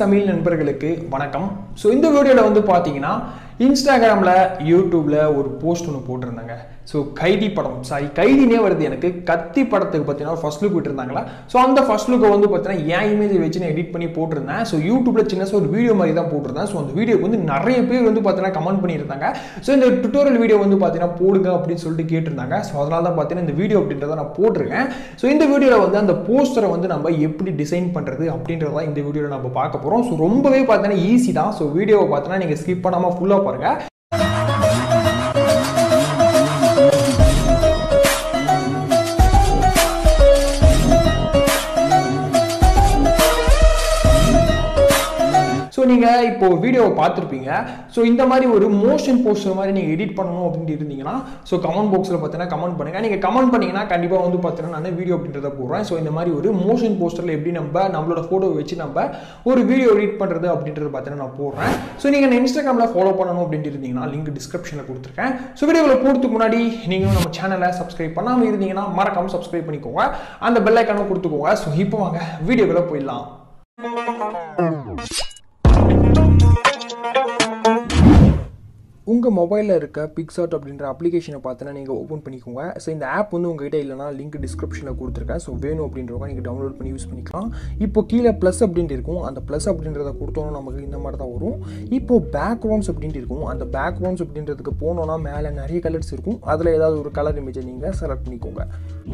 தமிழ் நண்பர்களுக்கு வணக்கம் ஸோ இந்த வீடியோவில் வந்து பார்த்தீங்கன்னா இன்ஸ்டாகிராமில் யூடியூப்பில் ஒரு போஸ்ட் ஒன்று போட்டிருந்தாங்க ஸோ கைதி படம் சாரி கைதினே வருது எனக்கு கத்தி படத்துக்கு பார்த்தீங்கன்னா ஃபர்ஸ்ட் லுக் விட்டுருந்தாங்களா ஸோ அந்த ஃபர்ஸ்ட் லுக்கை வந்து பார்த்தீங்கன்னா என் இமேஜை வச்சு நான் எடிட் பண்ணி போட்டிருந்தேன் ஸோ யூடியூப்பில் சின்ன ஒரு வீடியோ மாதிரி தான் போட்டிருந்தேன் ஸோ அந்த வீடியோக்கு வந்து நிறைய பேர் வந்து பார்த்தீங்கன்னா கமெண்ட் பண்ணியிருந்தாங்க ஸோ இந்த டுட்டோரியல் வீடியோ வந்து பார்த்தீங்கன்னா போடுங்க அப்படின்னு சொல்லிட்டு கேட்டிருந்தாங்க ஸோ அதனால தான் பார்த்தீங்கன்னா இந்த வீடியோ அப்படின்றத நான் போட்டிருக்கேன் ஸோ இந்த வீடியோவில் வந்து அந்த போஸ்டரை வந்து நம்ம எப்படி டிசைன் பண்ணுறது அப்படின்றத இந்த வீடியோவில் நம்ம பார்க்க போகிறோம் ஸோ ரொம்பவே பார்த்தீங்கன்னா ஈஸி தான் ஸோ வீடியோவை பார்த்தீங்கன்னா நீங்கள் ஸ்கிப் பண்ணாமல் ஃபுல்லாக பாருங்கள் ஸோ நீங்கள் இப்போ வீடியோவை பார்த்துருப்பீங்க ஸோ இந்த மாதிரி ஒரு மோஷன் போஸ்டர் மாதிரி நீங்கள் எடிட் பண்ணணும் அப்படின்ட்டு இருந்தீங்கன்னா ஸோ கமெண்ட் பாக்ஸில் பார்த்தீங்கன்னா கமெண்ட் பண்ணுங்கள் நீங்கள் கமெண்ட் பண்ணீங்கன்னா கண்டிப்பாக வந்து பார்த்தீங்கன்னா நான் வீடியோ அப்படின்றத போடுறேன் ஸோ இந்த மாதிரி ஒரு மோஷன் போஸ்டரில் எப்படி நம்ம நம்மளோட ஃபோட்டோவை வச்சு நம்ம ஒரு வீடியோ எடிட் பண்ணுறது அப்படின்றது பார்த்தீங்கன்னா நான் போடுறேன் ஸோ நீங்கள் இன்ஸ்டாகிராமில் ஃபாலோ பண்ணணும் அப்படின்ட்டு இருந்தீங்கன்னா லிங்க் டிஸ்கிரிப்ஷனில் கொடுத்துருக்கேன் ஸோ வீடியோவில் போகிறதுக்கு முன்னாடி நீங்களும் நம்ம சேனலை சப்ஸ்கிரைப் பண்ணாமல் இருந்தீங்கன்னா மறக்காமல் சப்ஸ்கிரைப் பண்ணிக்கோங்க அந்த பெல் ஐக்கானும் கொடுத்துக்கோங்க ஸோ இப்போ வாங்க வீடியோக்குள்ளே போயிடலாம் உங்கள் மொபைலில் இருக்க பிக்சாட் அப்படின்ற அப்ளிகேஷனை பார்த்தீங்கன்னா நீங்கள் ஓப்பன் பண்ணிக்கோங்க ஸோ இந்த ஆப் வந்து உங்ககிட்ட இல்லைனா லிங்க் டிஸ்கிரிப்ஷனில் கொடுத்துருக்கேன் ஸோ வேணும் அப்படின்றவங்க நீங்கள் டவுன்லோட் பண்ணி யூஸ் பண்ணிக்கலாம் இப்போ கீழே ப்ளஸ் அப்படின்ட்டு இருக்கும் அந்த ப்ளஸ் அப்படின்றத கொடுத்தோன்னா நமக்கு இந்த மாதிரி தான் வரும் இப்போ பேக்ரவுண்ட்ஸ் அப்படின்ட்டு இருக்கும் அந்த பேக்ரவுண்ட்ஸ் அப்படின்றதுக்கு போனோன்னா மேலே நிறைய கலர்ஸ் இருக்கும் அதில் ஏதாவது ஒரு கலர் இமேஜை நீங்கள் செலக்ட் பண்ணிக்கோங்க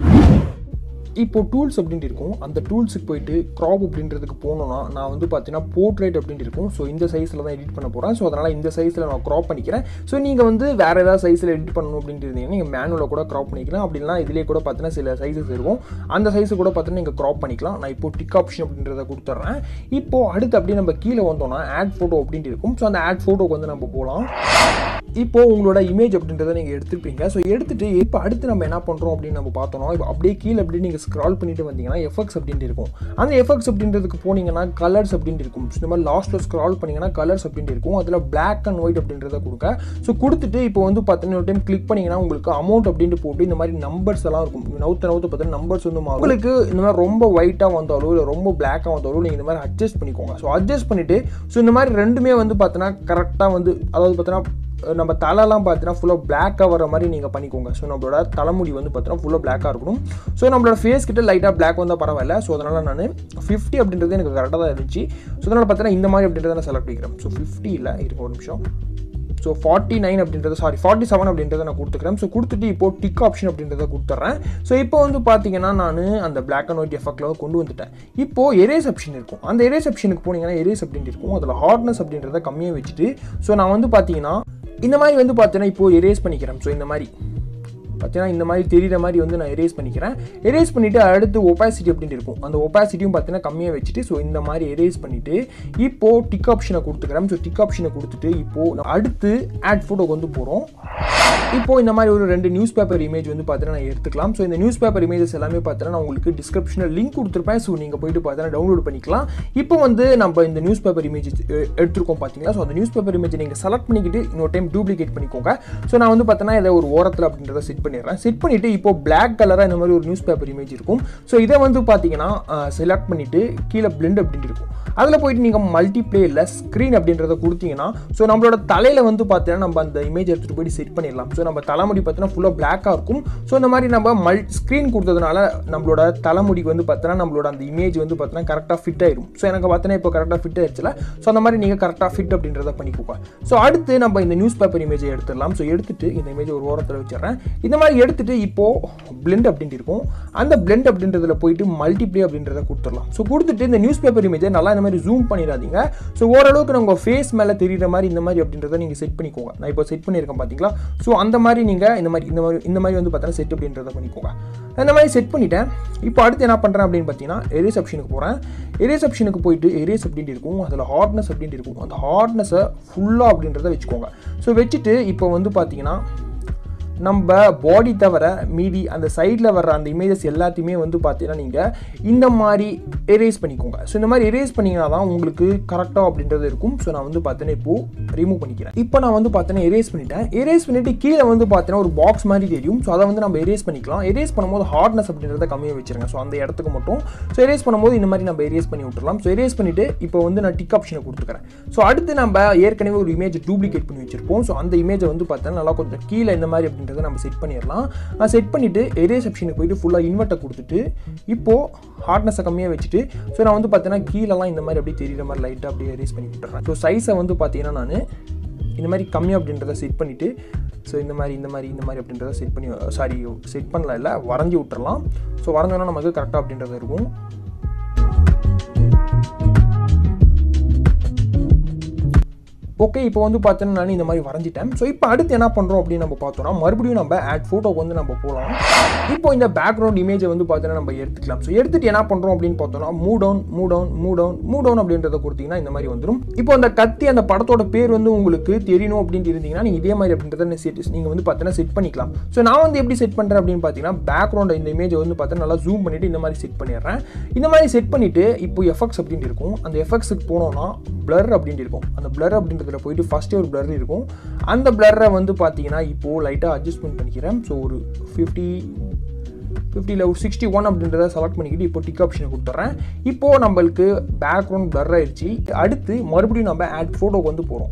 இப்போ டூல்ஸ் அப்படின்ட்டு இருக்கும் அந்த டூல்ஸுக்கு போயிட்டு க்ராப் அப்படின்றதுக்கு போனோம்னா நான் வந்து பார்த்தீங்கன்னா போர்ட்ரேட் அப்படின்ட்டு இருக்கும் ஸோ இந்த சைஸில் தான் எடிட் பண்ண போகிறேன் ஸோ அதனால் இந்த சைஸில் நான் க்ராப் பண்ணிக்கிறேன் ஸோ நீங்கள் வந்து வேறு ஏதாவது சைஸில் எடிட் பண்ணணும் அப்படின்ட்டு இருந்தீங்கன்னா நீங்கள் மேனுவலில் கூட க்ராப் பண்ணிக்கலாம் அப்படின்னா இதிலே கூட பார்த்தீங்கன்னா சில சைஸஸ் இருக்கும் அந்த சைஸை கூட பார்த்தீங்கன்னா நீங்கள் க்ராப் பண்ணிக்கலாம் நான் இப்போ டிக் ஆப்ஷன் அப்படின்றத கொடுத்துட்றேன் இப்போ அடுத்து அப்படியே நம்ம கீழே வந்தோம்னா ஆட் ஃபோட்டோ அப்படின்ட்டு இருக்கும் ஸோ அந்த ஆட் ஃபோட்டோக்கு வந்து நம்ம போகலாம் இப்போ உங்களோட இமேஜ் அப்படின்றத நீங்கள் எடுத்துருப்பீங்க ஸோ எடுத்துட்டு இப்போ அடுத்து நம்ம என்ன பண்ணுறோம் அப்படின்னு நம்ம பார்த்தோம்னா இப்போ அப்படியே கீழே அப்படியே நீங்கள் ஸ்க்ரால் பண்ணிட்டு வந்தீங்கன்னா எஃபெக்ட்ஸ் அப்படின்ட்டு இருக்கும் அந்த எஃபெக்ட்ஸ் அப்படின்றதுக்கு போனீங்கன்னா கலர்ஸ் அப்படின்ட்டு இருக்கும் இந்த மாதிரி லாஸ்ட்டில் ஸ்க்ரால் பண்ணிங்கன்னா கலர்ஸ் அப்படின்ட்டு இருக்கும் அதில் பிளாக் அண்ட் ஒயிட் அப்படின்றத கொடுங்க ஸோ கொடுத்துட்டு இப்போ வந்து பார்த்தீங்கன்னா ஒரு டைம் கிளிக் பண்ணிங்கன்னா உங்களுக்கு அமௌண்ட் அப்படின்ட்டு போட்டு இந்த மாதிரி நம்பர்ஸ் எல்லாம் இருக்கும் நவுத்த நவுத்த பார்த்தீங்கன்னா நம்பர்ஸ் வந்து மாறும் உங்களுக்கு இந்த மாதிரி ரொம்ப ஒயிட்டாக வந்தாலோ இல்லை ரொம்ப பிளாக்காக வந்தாலோ நீங்கள் இந்த மாதிரி அட்ஜஸ்ட் பண்ணிக்கோங்க ஸோ அட்ஜஸ்ட் பண்ணிவிட்டு ஸோ இந்த மாதிரி ரெண்டுமே வந்து பார்த்தீங்கன்னா கரெக்டாக வந்து அதாவது பார்த்தீங்கன்னா நம்ம தலைலாம் பார்த்தீங்கன்னா ஃபுல்லாக பிளாக்காக வர மாதிரி நீங்கள் பண்ணிக்கோங்க ஸோ நம்மளோட தலைமுடி வந்து பார்த்தீங்கன்னா ஃபுல்லாக பிளாக்காக இருக்கணும் ஸோ நம்மளோட ஃபேஸ் கிட்ட லைட்டாக பிளாக் வந்தால் பரவாயில்ல ஸோ அதனால் நான் ஃபிஃப்டி அப்படின்றது எனக்கு கரெக்டாக தான் இருந்துச்சு ஸோ அதனால் பார்த்தீங்கன்னா இந்த மாதிரி அப்படின்றத நான் செலக்ட் பண்ணிக்கிறேன் ஸோ ஃபிஃப்டி இல்லை இருக்க ஒரு நிமிஷம் ஸோ ஃபார்ட்டி நைன் அப்படின்றது சாரி ஃபார்ட்டி செவன் அப்படின்றத நான் கொடுத்துக்கிறேன் ஸோ கொடுத்துட்டு இப்போ டிக் ஆப்ஷன் அப்படின்றத கொடுத்துட்றேன் ஸோ இப்போ வந்து பார்த்தீங்கன்னா நான் அந்த பிளாக் அண்ட் ஒயிட் எஃபெக்டில் கொண்டு வந்துட்டேன் இப்போ எரேஸ் ஆப்ஷன் இருக்கும் அந்த எரேஸ் ஆப்ஷனுக்கு போனீங்கன்னா எரேஸ் அப்படின்ட்டு இருக்கும் அதில் ஹார்ட்னஸ் அப்படின்றத கம்மியாக வச்சுட்டு ஸோ நான் வந்து பார்த்தீங்கன்னா இந்த மாதிரி வந்து பார்த்தீங்கன்னா இப்போ எரேஸ் பண்ணிக்கிறேன் ஸோ இந்த மாதிரி பார்த்தீங்கன்னா இந்த மாதிரி தெரிகிற மாதிரி வந்து நான் எரேஸ் பண்ணிக்கிறேன் எரேஸ் பண்ணிவிட்டு அடுத்து ஒப்பாசிட்டி அப்படின்ட்டு இருக்கும் அந்த ஒப்பாசிட்டியும் பார்த்தீங்கன்னா கம்மியாக வச்சுட்டு ஸோ இந்த மாதிரி எரேஸ் பண்ணிவிட்டு இப்போது டிக் ஆப்ஷனை கொடுத்துக்கிறேன் ஸோ டிக் ஆப்ஷனை கொடுத்துட்டு இப்போது அடுத்து ஆட் ஃபோட்டோக்கு வந்து போகிறோம் இப்போ இந்த மாதிரி ஒரு ரெண்டு நியூஸ் பேப்பர் இமேஜ் வந்து பார்த்தீங்கன்னா நான் எடுத்துக்கலாம் ஸோ இந்த நியூஸ் பேப்பர் இமேஜஸ் எல்லாமே பார்த்தீங்கன்னா நான் உங்களுக்கு டிஸ்கிரிப்ஷனில் லிங்க் கொடுத்துருப்பேன் ஸோ நீங்கள் போயிட்டு பார்த்தீங்கன்னா டவுன்லோட் பண்ணிக்கலாம் இப்போ வந்து நம்ம இந்த நியூஸ் பேப்பர் இமேஜ் எடுத்துருக்கோம் பார்த்தீங்களா ஸோ அந்த நியூஸ் பேப்பர் இமேஜ் நீங்கள் செலக்ட் பண்ணிக்கிட்டு இன்னொரு டைம் டூப்ளிகேட் பண்ணிக்கோங்க ஸோ நான் வந்து பார்த்தீங்கன்னா இதை ஒரு ஓரத்தில் அப்படின்றத செட் பண்ணிடுறேன் செட் பண்ணிவிட்டு இப்போ பிளாக் கலராக இந்த மாதிரி ஒரு நியூஸ் பேப்பர் இமேஜ் இருக்கும் ஸோ இதை வந்து பார்த்தீங்கன்னா செலக்ட் பண்ணிவிட்டு கீழே பிளெண்ட் அப்படின்ட்டு இருக்கும் அதில் போயிட்டு நீங்கள் மல்டிப்ளே இல்லை ஸ்க்ரீன் அப்படின்றத கொடுத்தீங்கன்னா ஸோ நம்மளோட தலையில் வந்து பார்த்தீங்கன்னா நம்ம அந்த இமேஜ் எடுத்துகிட்டு போயிட்டு செட் பண்ணிடலாம் ஸோ நம்ம தலைமுடி பார்த்தீங்கன்னா ஃபுல்லாக பிளாக்காக இருக்கும் ஸோ இந்த மாதிரி நம்ம மல் ஸ்க்ரீன் கொடுத்ததுனால நம்மளோட தலைமுடிக்கு வந்து பார்த்தீங்கன்னா நம்மளோட அந்த இமேஜ் வந்து பார்த்தீங்கன்னா கரெக்டாக ஃபிட் ஆயிடும் ஸோ எனக்கு பார்த்தீங்கன்னா இப்போ கரெக்டாக ஃபிட் ஆயிடுச்சுல ஸோ அந்த மாதிரி நீங்கள் கரெக்டாக ஃபிட் அப்படின்றத பண்ணிக்கோங்க ஸோ அடுத்து நம்ம இந்த நியூஸ் பேப்பர் இமேஜை எடுத்துடலாம் ஸோ எடுத்துட்டு இந்த இமேஜ் ஒரு ஓரத்தில் வச்சிடறேன் இந்த மாதிரி எடுத்துட்டு இப்போது பிளெண்ட் அப்படின்ட்டு இருக்கும் அந்த பிளெண்ட் அப்படின்றதுல போயிட்டு மல்டிப்ளே அப்படின்றத கொடுத்துடலாம் ஸோ கொடுத்துட்டு இந்த நியூஸ் பேப்பர் இமேஜை நல்லா இந்த மாதிரி ஜூம் பண்ணிடாதீங்க ஸோ ஓரளவுக்கு நம்ம ஃபேஸ் மேலே தெரியுற மாதிரி இந்த மாதிரி அப்படின்றத நீங்கள் செட் பண்ணிக்கோங்க நான் இப்போ செட் பண்ணியிருக்கேன் பார்த்தீங்களா ஸோ அந்த மாதிரி நீங்கள் இந்த மாதிரி இந்த மாதிரி இந்த மாதிரி வந்து பார்த்தீங்கன்னா செட் அப்படின்றத பண்ணிக்கோங்க இந்த மாதிரி செட் பண்ணிட்டேன் இப்போ அடுத்து என்ன பண்ணுறேன் அப்படின்னு பார்த்தீங்கன்னா எரேஸ் ஆப்ஷனுக்கு போகிறேன் எரேஸ் ஆப்ஷனுக்கு போயிட்டு எரேஸ் அப்படின்ட்டு இருக்கும் அதில் ஹார்ட்னஸ் அப்படின்ட்டு இருக்கும் அந்த ஹார்ட்னஸை ஃபுல்லாக அப்படின்றத வச்சுக்கோங்க ஸோ வச்சுட்டு இப்போ வந்து பார்த்தீங்கன்னா நம்ம பாடி தவிர மீதி அந்த சைடில் வர்ற அந்த இமேஜஸ் எல்லாத்தையுமே வந்து பார்த்தீங்கன்னா நீங்கள் இந்த மாதிரி எரேஸ் பண்ணிக்கோங்க ஸோ இந்த மாதிரி எரேஸ் பண்ணிங்கன்னா தான் உங்களுக்கு கரெக்டாக அப்படின்றது இருக்கும் ஸோ நான் வந்து பார்த்தீங்கன்னா இப்போது ரிமூவ் பண்ணிக்கிறேன் இப்போ நான் வந்து பார்த்தீங்கன்னா எரேஸ் பண்ணிட்டேன் எரேஸ் பண்ணிட்டு கீழே வந்து பார்த்தீங்கன்னா ஒரு பாக்ஸ் மாதிரி தெரியும் ஸோ அதை வந்து நம்ம எரேஸ் பண்ணிக்கலாம் எரேஸ் பண்ணும்போது ஹார்ட்னஸ் அப்படின்றத கம்மியாக வச்சிருங்க ஸோ அந்த இடத்துக்கு மட்டும் ஸோ எரேஸ் பண்ணும்போது இந்த மாதிரி நம்ம எரேஸ் பண்ணி விட்டுறலாம் ஸோ எரேஸ் பண்ணிட்டு இப்போ வந்து நான் டிக் ஆப்ஷனை கொடுத்துக்கிறேன் ஸோ அடுத்து நம்ம ஏற்கனவே ஒரு இமேஜ் டூப்ளிகேட் பண்ணி வச்சிருப்போம் ஸோ அந்த இமேஜை வந்து பார்த்தீங்கன்னா நல்லா கொஞ்சம் கீழே இந்த மாதிரி அப்படின்றத நம்ம செட் பண்ணிடலாம் செட் பண்ணிவிட்டு எரேஸ் ஆப்ஷனுக்கு போயிட்டு ஃபுல்லாக இன்வெர்ட்டை கொடுத்துட்டு இப்போது ஹார்ட்னஸை கம்மியாக வச்சுட்டு ஸோ நான் வந்து பார்த்தீங்கன்னா கீழெல்லாம் இந்த மாதிரி அப்படியே தெரியுற மாதிரி லைட்டாக அப்படியே எரேஸ் பண்ணி விட்டுறேன் ஸோ சைஸை வந்து பார்த்தீங்கன்னா நான் இந்த மாதிரி கம்மி அப்படின்றத செட் பண்ணிவிட்டு ஸோ இந்த மாதிரி இந்த மாதிரி இந்த மாதிரி அப்படின்றத செட் பண்ணி சாரி செட் பண்ணல இல்லை வரைஞ்சி விட்டுறலாம் ஸோ வரைஞ்சோன்னா நமக்கு கரெக்டாக அப்படின்றது இருக்கும் ஓகே இப்போ வந்து பார்த்தோன்னா நான் இந்த மாதிரி வரைஞ்சிட்டேன் ஸோ இப்போ அடுத்து என்ன பண்ணுறோம் அப்படின்னு நம்ம பார்த்தோம்னா மறுபடியும் நம்ம ஆட் ஃபோட்டோக்கு வந்து நம்ம போகலாம் இப்போ இந்த பேக்ரவுண்ட் இமேஜை வந்து பார்த்தீங்கன்னா நம்ம எடுத்துக்கலாம் ஸோ எடுத்துட்டு என்ன பண்ணுறோம் அப்படின்னு பார்த்தோம்னா மூ டவுன் மூ டவுன் மூ டவுன் மூ டவுன் அப்படின்றத கொடுத்தீங்கன்னா இந்த மாதிரி வந்துடும் இப்போ அந்த கத்தி அந்த படத்தோட பேர் வந்து உங்களுக்கு தெரியணும் அப்படின்ட்டு இருந்தீங்கன்னா நீங்கள் இதே மாதிரி அப்படின்றத செட் நீங்கள் வந்து பார்த்தீங்கன்னா செட் பண்ணிக்கலாம் ஸோ நான் வந்து எப்படி செட் பண்ணுறேன் அப்படின்னு பார்த்தீங்கன்னா பேக்ரவுண்ட் இந்த இமேஜை வந்து பார்த்தீங்கன்னா நல்லா ஜூம் பண்ணிவிட்டு இந்த மாதிரி செட் பண்ணிடுறேன் இந்த மாதிரி செட் பண்ணிவிட்டு இப்போ எஃபெக்ட்ஸ் அப்படின்ட்டு இருக்கும் அந்த எஃபெக்ட்ஸுக்கு போனோம்னா பிளர் அப்படின்ட்டு இருக்கும் அந்த பிளர் அப்படின்றதுல போயிட்டு ஃபஸ்ட்டே ஒரு பிளர் இருக்கும் அந்த பிளரை வந்து பார்த்தீங்கன்னா இப்போது லைட்டாக அட்ஜஸ்ட்மெண்ட் பண்ணிக்கிறேன் ஸோ ஒரு ஃபிஃப்டி ஃபிஃப்டியில் ஒரு சிக்ஸ்டி ஒன் அப்படின்றத செலக்ட் பண்ணிக்கிட்டு இப்போ டிக் ஆப்ஷனை கொடுத்துட்றேன் இப்போது நம்மளுக்கு பேக்ரவுண்ட் பிளர் ஆயிடுச்சு அடுத்து மறுபடியும் நம்ம ஆட் ஃபோட்டோக்கு வந்து போகிறோம்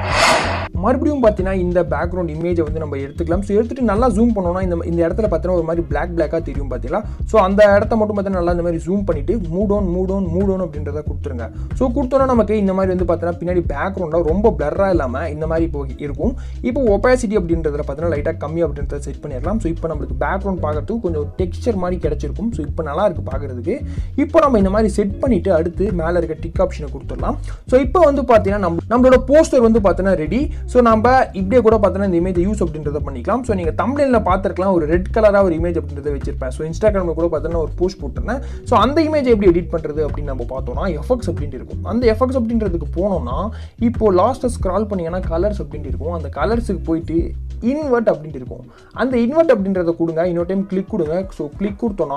மறுபடியும் பார்த்தீங்கன்னா இந்த பேக்ரவுண்ட் இமேஜை வந்து நம்ம எடுத்துக்கலாம் ஸோ எடுத்துட்டு நல்லா ஜூம் பண்ணோம்னா இந்த இந்த இடத்துல பார்த்தீங்கன்னா ஒரு மாதிரி பிளாக் பிளாக்காக தெரியும் பார்த்தீங்களா ஸோ அந்த இடத்த மட்டும் பார்த்தீங்கன்னா நல்லா இந்த மாதிரி ஜூம் பண்ணிட்டு மூடோன் மூடோன் மூடோன் அப்படின்றத கொடுத்துருங்க ஸோ கொடுத்தோன்னா நமக்கு இந்த மாதிரி வந்து பார்த்தீங்கன்னா பின்னாடி பேக்ரவுண்டாக ரொம்ப பிளராக இல்லாமல் இந்த மாதிரி இப்போ இருக்கும் இப்போ ஒப்பாசிட்டி அப்படின்றதுல பார்த்தீங்கன்னா லைட்டாக கம்மி அப்படின்றத செட் பண்ணிடலாம் ஸோ இப்போ நம்மளுக்கு பேக்ரவுண்ட் பார்க்கறதுக்கு கொஞ்சம் டெக்ஸ்சர் மாதிரி கிடச்சிருக்கும் ஸோ இப்போ நல்லா இருக்குது பார்க்குறதுக்கு இப்போ நம்ம இந்த மாதிரி செட் பண்ணிவிட்டு அடுத்து மேலே இருக்க டிக் ஆப்ஷனை கொடுத்துடலாம் ஸோ இப்போ வந்து பார்த்தீங்கன்னா நம்ம நம்மளோட போஸ்டர் வந்து பார்த்தீங்கன்னா ரெடி ஸோ நம்ம இப்படியே கூட பார்த்தீங்கன்னா இந்த இமேஜ் யூஸ் அப்படின்றத பண்ணிக்கலாம் ஸோ நீங்கள் தமிழில் பார்த்துருக்கலாம் ஒரு ரெட் கலராக ஒரு இமேஜ் அப்படின்றத வச்சிருப்பேன் ஸோ இன்ஸ்டாகிராமில் கூட பார்த்தீங்கன்னா ஒரு போஸ்ட் போட்டிருந்தேன் ஸோ அந்த இமேஜ் எப்படி எடிட் பண்ணுறது அப்படின்னு நம்ம பார்த்தோம்னா எஃபெக்ட்ஸ் அப்படின்ட்டு இருக்கும் அந்த எஃபெக்ட்ஸ் அப்படின்றதுக்கு போனோம்னா இப்போ லாஸ்ட்டை ஸ்க்ரால் பண்ணிங்கன்னா கலர்ஸ் அப்படின்ட்டு இருக்கும் அந்த கலர்ஸுக்கு போயிட்டு இன்வெர்ட் அப்படின்ட்டு இருக்கும் அந்த இன்வெர்ட் அப்படின்றத கொடுங்க இன்னொரு டைம் கிளிக் கொடுங்க ஸோ கிளிக் கொடுத்தோன்னா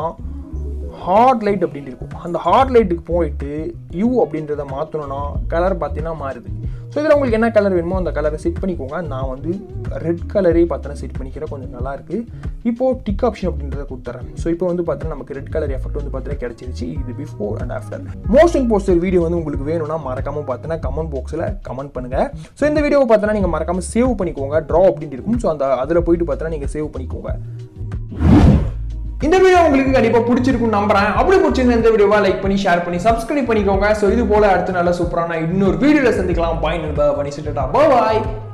ஹார்ட் லைட் அப்படின்ட்டு இருக்கும் அந்த ஹார்ட் லைட்டுக்கு போயிட்டு யூ அப்படின்றத மாற்றணும்னா கலர் பார்த்தீங்கன்னா மாறுது ஸோ இதில் உங்களுக்கு என்ன கலர் வேணுமோ அந்த கலரை செட் பண்ணிக்கோங்க நான் வந்து ரெட் கலரே பார்த்தோன்னா செட் பண்ணிக்கிறேன் கொஞ்சம் நல்லா இருக்கு இப்போது டிக் ஆப்ஷன் அப்படின்றத கொடுத்துறேன் ஸோ இப்போ வந்து பார்த்தீங்கன்னா நமக்கு ரெட் கலர் எஃபெக்ட் வந்து பார்த்தீங்கன்னா கிடைச்சிருச்சு இது before and after motion poster video வந்து உங்களுக்கு வேணும்னா மறக்காம பார்த்தீங்கன்னா கமெண்ட் பாக்ஸில் கமெண்ட் பண்ணுங்க ஸோ இந்த வீடியோவை பார்த்தீங்கன்னா நீங்கள் மறக்காம சேவ் பண்ணிக்கோங்க ட்ரா அப்படின்ட்டு இருக்கும் ஸோ அந்த அதில் போயிட்டு பார்த்தீங்கன்னா நீங்கள் சேவ் பண்ணிக்கோங்க இந்த வீடியோ உங்களுக்கு கண்டிப்பா பிடிச்சிருக்கும் நம்புறேன் அப்படி பிடிச்சிருந்த இந்த வீடியோவை லைக் பண்ணி ஷேர் பண்ணி சப்ஸ்கிரைப் பண்ணிக்கோங்க ஸோ இது போல அடுத்த நல்ல சூப்பரான இன்னொரு வீடியோல சந்திக்கலாம் பாய் நண்பா பண்ணி சொல்லிட்டா பாய்